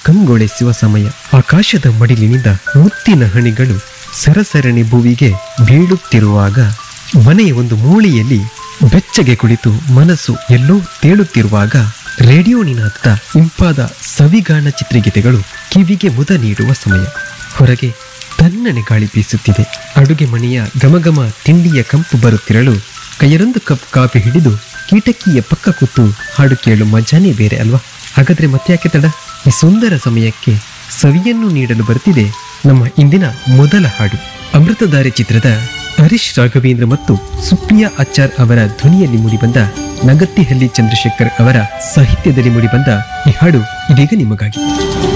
ಕಂಗೊಳಿಸುವ ಸಮಯ ಆಕಾಶದ ಮಡಿಲಿನಿಂದ ಮುತ್ತಿನ ಹಣಿಗಳು ಸರಸರಣಿ ಭುವಿಗೆ ಬೀಳುತ್ತಿರುವಾಗ ಮನೆಯ ಒಂದು ಮೂಲೆಯಲ್ಲಿ ಬೆಚ್ಚಗೆ ಕುಳಿತು ಮನಸ್ಸು ಎಲ್ಲೋ ತೇಳುತ್ತಿರುವಾಗ ರೇಡಿಯೋ ನಿನಾದ ಇಂಪಾದ ಸವಿಗಾನ ಚಿತ್ರಗೀತೆಗಳು ಕಿವಿಗೆ ಮುದ ನೀಡುವ ಸಮಯ ಹೊರಗೆ ತನ್ನನೆ ಗಾಳಿ ಬೀಸುತ್ತಿದೆ ಅಡುಗೆ ಮನೆಯ ಘಮಘಮ ತಿಂಡಿಯ ಕಂಪು ಬರುತ್ತಿರಲು ಕೈಯರೊಂದು ಕಪ್ ಕಾಫಿ ಹಿಡಿದು ಕೀಟಕಿಯ ಪಕ್ಕ ಕೂತು ಹಾಡು ಕೇಳು ಮಜಾನೇ ಬೇರೆ ಅಲ್ವಾ ಹಾಗಾದ್ರೆ ಮತ್ತೆ ಯಾಕೆ ತಡ ಈ ಸುಂದರ ಸಮಯಕ್ಕೆ ಸವಿಯನ್ನು ನೀಡಲು ಬರ್ತಿದೆ ನಮ್ಮ ಇಂದಿನ ಮೊದಲ ಹಾಡು ಅಮೃತಧಾರೆ ಚಿತ್ರದ ಹರೀಶ್ ರಾಘವೇಂದ್ರ ಮತ್ತು ಸುಪ್ರಿಯಾ ಆಚಾರ್ ಅವರ ಧ್ವನಿಯಲ್ಲಿ ಮೂಡಿಬಂದ ನಗತ್ತಿಹಳ್ಳಿ ಚಂದ್ರಶೇಖರ್ ಅವರ ಸಾಹಿತ್ಯದಲ್ಲಿ ಮೂಡಿಬಂದ ಈ ಹಾಡು ಇದೀಗ ನಿಮಗಾಗಿ